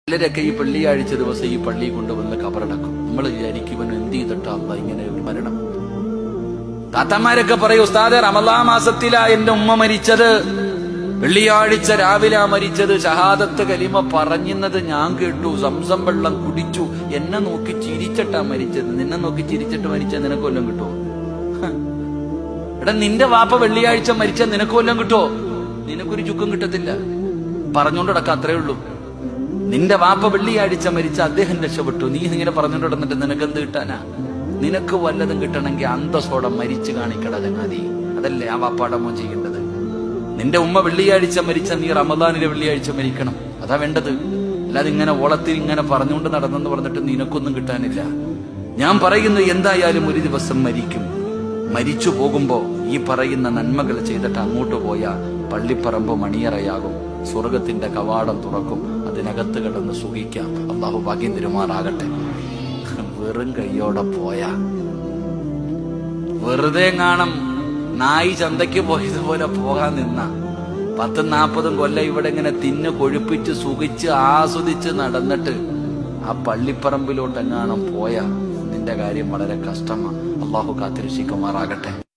ചിലരൊക്കെ ഈ വെള്ളിയാഴ്ച ദിവസം ഈ പള്ളി കൊണ്ടുവന്ന് കബറടക്കും നമ്മൾ വിചാരിക്കും ഇവൻ എന്ത് ചെയ്തിട്ടാ അള്ളാ ഇങ്ങനെ ഒരു മരണം താത്തമാരൊക്കെ പറയും ഉസ്താദെ റമലാ മാസത്തിലാ എന്റെ ഉമ്മ മരിച്ചത് വെള്ളിയാഴ്ച രാവിലെ മരിച്ചത് ഷഹാദത്ത് കലിമ പറഞ്ഞിരുന്നത് ഞാൻ കേട്ടു സംസം വെള്ളം കുടിച്ചു എന്നെ നോക്കി ചിരിച്ചിട്ടാ മരിച്ചത് നിന്നെ നോക്കി ചിരിച്ചിട്ട് മരിച്ച നിനക്ക് കൊല്ലം കിട്ടുമോ ഹ. എടാ നിന്റെ വാപ്പ വെള്ളിയാഴ്ച മരിച്ച നിനക്ക് കൊല്ലം കിട്ടുമോ നിനക്കൊരു ചുക്കും കിട്ടത്തില്ല പറഞ്ഞുകൊണ്ട് നടക്കാം അത്രേ ഉള്ളൂ നിന്റെ വാപ്പ വെള്ളിയാഴ്ച മരിച്ച അദ്ദേഹം രക്ഷപ്പെട്ടു നീ ഇങ്ങനെ പറഞ്ഞുകൊണ്ട് നടന്നിട്ട് നിനക്ക് എന്ത് കിട്ടാനാ നിനക്ക് വല്ലതും കിട്ടണമെങ്കിൽ അന്തസ്സോടെ മരിച്ചു കാണിക്കട ചങ്ങാതി അതല്ലേ ആ വാപ്പാടെ മോൻ ചെയ്യേണ്ടത് നിന്റെ ഉമ്മ വെള്ളിയാഴ്ച മരിച്ച നീ റമദാനിലെ വെള്ളിയാഴ്ച മരിക്കണം അതാ വേണ്ടത് അല്ലാതെ ഇങ്ങനെ ഓളത്തിൽ ഇങ്ങനെ പറഞ്ഞുകൊണ്ട് നടന്നെന്ന് പറഞ്ഞിട്ട് നിനക്കൊന്നും കിട്ടാനില്ല ഞാൻ പറയുന്നു എന്തായാലും ഒരു ദിവസം മരിക്കും മരിച്ചു പോകുമ്പോ ഈ പറയുന്ന നന്മകൾ ചെയ്തിട്ട് അങ്ങോട്ട് പോയാൽ പള്ളിപ്പറമ്പ് മണിയറയാകും സ്വർഗത്തിന്റെ കവാടം തുറക്കും അതിനകത്ത് കിടന്ന് സുഖിക്കാം അള്ളാഹു ഭാഗ്യം തിരുമാറാകട്ടെ വെറും കൈയോടെ പോയാ വെറുതെ കാണും നായി ചന്തയ്ക്ക് പോയതുപോലെ പോകാൻ നിന്ന പത്തും നാൽപ്പതും കൊല്ലം ഇവിടെ ഇങ്ങനെ തിന്ന് കൊഴുപ്പിച്ച് സുഖിച്ച് ആസ്വദിച്ച് നടന്നിട്ട് ആ പള്ളിപ്പറമ്പിലോട്ട് എങ്ങാനും പോയാ നിന്റെ കാര്യം വളരെ കഷ്ടമാണ് അള്ളാഹു കാത്തിരക്ഷിക്കുമാറാകട്ടെ